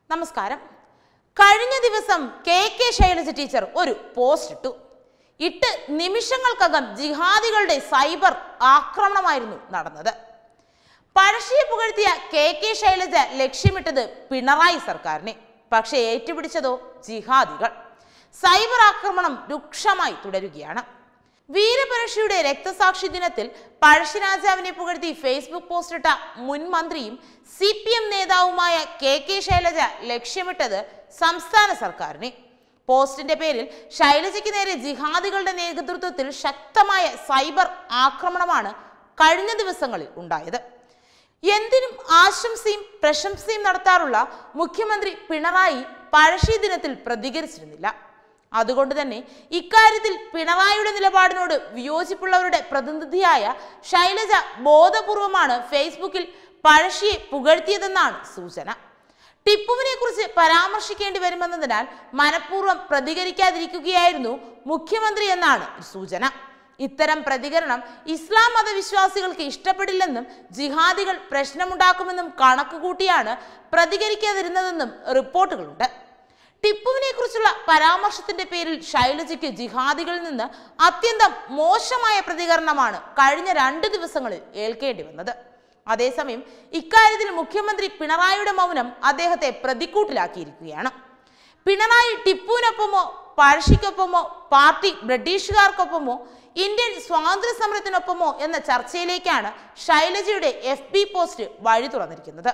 നമസ്കാരം കഴിഞ്ഞ ദിവസം കെ കെ ശൈലജ ടീച്ചർ ഒരു പോസ്റ്റ് ഇട്ടു ഇട്ട് നിമിഷങ്ങൾക്കകം ജിഹാദികളുടെ സൈബർ ആക്രമണമായിരുന്നു നടന്നത് പഴശ്ശിയെ പുകഴ്ത്തിയ കെ കെ ശൈലജ ലക്ഷ്യമിട്ടത് പിണറായി സർക്കാരിനെ പക്ഷേ ഏറ്റുപിടിച്ചതോ ജിഹാദികൾ സൈബർ ആക്രമണം രൂക്ഷമായി തുടരുകയാണ് വീരപഴശ്ശിയുടെ രക്തസാക്ഷി ദിനത്തിൽ പഴശ്ശി രാജാവിനെ പുകഴ്ത്തി ഫേസ്ബുക്ക് പോസ്റ്റിട്ട മുൻ മന്ത്രിയും സി പി എം നേതാവുമായ കെ കെ ശൈലജ ലക്ഷ്യമിട്ടത് സംസ്ഥാന സർക്കാരിനെ പോസ്റ്റിന്റെ പേരിൽ ശൈലജയ്ക്ക് നേരെ ജിഹാദികളുടെ നേതൃത്വത്തിൽ ശക്തമായ സൈബർ ആക്രമണമാണ് കഴിഞ്ഞ ദിവസങ്ങളിൽ ഉണ്ടായത് എന്തിനും ആശംസയും പ്രശംസയും നടത്താറുള്ള മുഖ്യമന്ത്രി പിണറായി പഴശ്ശി ദിനത്തിൽ പ്രതികരിച്ചിരുന്നില്ല അതുകൊണ്ട് തന്നെ ഇക്കാര്യത്തിൽ പിണറായിയുടെ നിലപാടിനോട് വിയോജിപ്പുള്ളവരുടെ പ്രതിനിധിയായ ശൈലജ ബോധപൂർവമാണ് ഫേസ്ബുക്കിൽ പഴശ്ശിയെ പുകഴ്ത്തിയതെന്നാണ് സൂചന ടിപ്പുവിനെ കുറിച്ച് പരാമർശിക്കേണ്ടി വരുമെന്നതിനാൽ മനഃപൂർവ്വം പ്രതികരിക്കാതിരിക്കുകയായിരുന്നു മുഖ്യമന്ത്രി എന്നാണ് സൂചന ഇത്തരം പ്രതികരണം ഇസ്ലാം മതവിശ്വാസികൾക്ക് ഇഷ്ടപ്പെടില്ലെന്നും ജിഹാദികൾ പ്രശ്നമുണ്ടാക്കുമെന്നും കണക്കുകൂട്ടിയാണ് പ്രതികരിക്കാതിരുന്നതെന്നും റിപ്പോർട്ടുകളുണ്ട് ടിപ്പുവിനെ കുറിച്ചുള്ള പരാമർശത്തിന്റെ പേരിൽ ശൈലജയ്ക്ക് ജിഹാദികളിൽ നിന്ന് അത്യന്തം മോശമായ പ്രതികരണമാണ് കഴിഞ്ഞ രണ്ട് ദിവസങ്ങളിൽ ഏൽക്കേണ്ടി വന്നത് അതേസമയം ഇക്കാര്യത്തിൽ മുഖ്യമന്ത്രി പിണറായിയുടെ മൗനം അദ്ദേഹത്തെ പ്രതിക്കൂട്ടിലാക്കിയിരിക്കുകയാണ് പിണറായി ടിപ്പുവിനൊപ്പമോ പഴശ്ശിക്കൊപ്പമോ പാർട്ടി ബ്രിട്ടീഷുകാർക്കൊപ്പമോ ഇന്ത്യൻ സ്വാതന്ത്ര്യ സമരത്തിനൊപ്പമോ എന്ന ചർച്ചയിലേക്കാണ് ശൈലജയുടെ എഫ് ബി പോസ്റ്റ് വഴി തുറന്നിരിക്കുന്നത്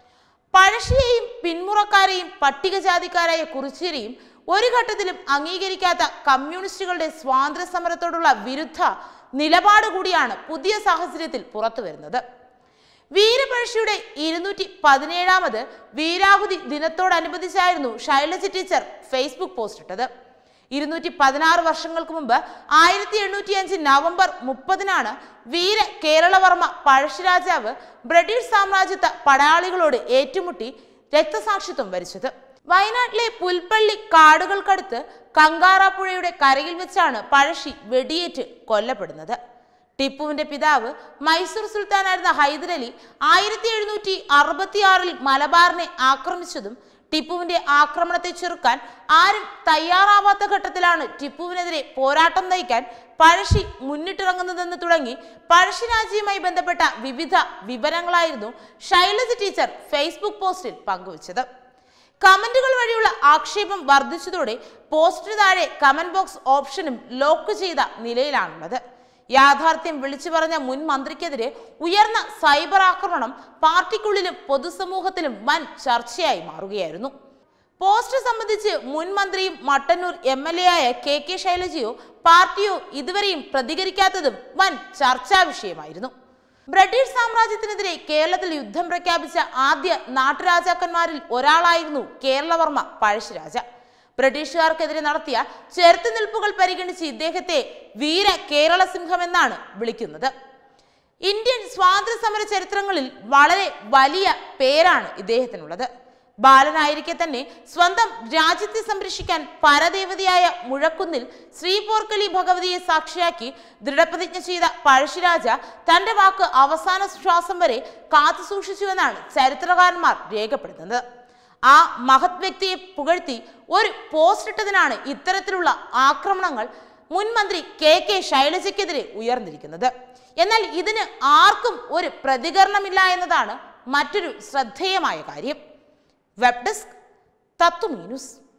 പഴശ്ശിയെയും പിന്മുറക്കാരെയും പട്ടികജാതിക്കാരായ കുറിച്യരെയും ഒരു ഘട്ടത്തിലും അംഗീകരിക്കാത്ത കമ്മ്യൂണിസ്റ്റുകളുടെ സ്വാതന്ത്ര്യ സമരത്തോടുള്ള വിരുദ്ധ നിലപാട് കൂടിയാണ് പുതിയ സാഹചര്യത്തിൽ പുറത്തു വരുന്നത് വീരപഴശ്ശിയുടെ ഇരുന്നൂറ്റി പതിനേഴാമത് വീരാഹുതി ദിനത്തോടനുബന്ധിച്ചായിരുന്നു ശൈലജ ടീച്ചർ ഫേസ്ബുക്ക് പോസ്റ്റ് ഇട്ടത് ഇരുന്നൂറ്റി പതിനാറ് വർഷങ്ങൾക്ക് മുമ്പ് ആയിരത്തി എണ്ണൂറ്റി അഞ്ച് നവംബർ മുപ്പതിനാണ് വീര കേരളവർമ്മ പഴശ്ശിരാജാവ് ബ്രിട്ടീഷ് സാമ്രാജ്യത്വ പടയാളികളോട് ഏറ്റുമുട്ടി രക്തസാക്ഷിത്വം വരിച്ചത് വയനാട്ടിലെ പുൽപ്പള്ളി കാടുകൾക്കടുത്ത് കങ്കാറാപ്പുഴയുടെ കരയിൽ വെച്ചാണ് പഴശ്ശി വെടിയേറ്റ് കൊല്ലപ്പെടുന്നത് ടിപ്പുവിന്റെ പിതാവ് മൈസൂർ സുൽത്താനായിരുന്ന ഹൈദരലി ആയിരത്തി എഴുന്നൂറ്റി അറുപത്തിയാറിൽ മലബാറിനെ ആക്രമിച്ചതും ടിപ്പുവിന്റെ ആക്രമണത്തെ ചെറുക്കാൻ ആരും തയ്യാറാവാത്ത ഘട്ടത്തിലാണ് ടിപ്പുവിനെതിരെ പോരാട്ടം നയിക്കാൻ പഴശ്ശി മുന്നിട്ടിറങ്ങുന്നതെന്ന് തുടങ്ങി പഴശ്ശി രാജ്യവുമായി ബന്ധപ്പെട്ട വിവിധ വിവരങ്ങളായിരുന്നു ശൈലജ ടീച്ചർ ഫേസ്ബുക്ക് പോസ്റ്റിൽ പങ്കുവച്ചത് കമന്റുകൾ വഴിയുള്ള ആക്ഷേപം വർദ്ധിച്ചതോടെ പോസ്റ്റിന് താഴെ കമന്റ് ബോക്സ് ഓപ്ഷനും ലോക്ക് ചെയ്ത നിലയിലാണുള്ളത് യാഥാർത്ഥ്യം വിളിച്ചു പറഞ്ഞ മുൻ മന്ത്രിക്കെതിരെ ഉയർന്ന സൈബർ ആക്രമണം പാർട്ടിക്കുള്ളിലും പൊതുസമൂഹത്തിലും വൻ ചർച്ചയായി മാറുകയായിരുന്നു പോസ്റ്റ് സംബന്ധിച്ച് മുൻ മന്ത്രിയും മട്ടന്നൂർ എം എൽ എ ആയ കെ കെ ശൈലജയോ പാർട്ടിയോ ഇതുവരെയും പ്രതികരിക്കാത്തതും വൻ ചർച്ചാ വിഷയമായിരുന്നു ബ്രിട്ടീഷ് സാമ്രാജ്യത്തിനെതിരെ കേരളത്തിൽ യുദ്ധം പ്രഖ്യാപിച്ച ആദ്യ നാട്ടുരാജാക്കന്മാരിൽ ഒരാളായിരുന്നു കേരളവർമ്മ പഴശ്ശിരാജ ബ്രിട്ടീഷുകാർക്കെതിരെ നടത്തിയ ചെറുത്തുനിൽപ്പുകൾ പരിഗണിച്ച് ഇദ്ദേഹത്തെ വീര കേരള സിംഹം എന്നാണ് വിളിക്കുന്നത് ഇന്ത്യൻ സ്വാതന്ത്ര്യ സമര ചരിത്രങ്ങളിൽ വളരെ വലിയ പേരാണ് ഇദ്ദേഹത്തിനുള്ളത് ബാലനായിരിക്കെ തന്നെ സ്വന്തം രാജ്യത്തെ സംരക്ഷിക്കാൻ പരദേവതയായ മുഴക്കുന്നിൽ ശ്രീപോർക്കലി ഭഗവതിയെ സാക്ഷിയാക്കി ദൃഢപ്രതിജ്ഞ ചെയ്ത പഴശ്ശിരാജ തന്റെ വാക്ക് അവസാന ശ്വാസം വരെ കാത്തു സൂക്ഷിച്ചുവെന്നാണ് ചരിത്രകാരന്മാർ രേഖപ്പെടുത്തുന്നത് ആ മഹത് വ്യക്തിയെ പുകഴ്ത്തി ഒരു പോസ്റ്റ് ഇട്ടതിനാണ് ഇത്തരത്തിലുള്ള ആക്രമണങ്ങൾ മുൻ മന്ത്രി കെ കെ ശൈലജയ്ക്കെതിരെ ഉയർന്നിരിക്കുന്നത് എന്നാൽ ഇതിന് ആർക്കും ഒരു പ്രതികരണമില്ല എന്നതാണ് മറ്റൊരു ശ്രദ്ധേയമായ കാര്യം വെബ് ഡെസ്ക് തത്വമീ ന്യൂസ്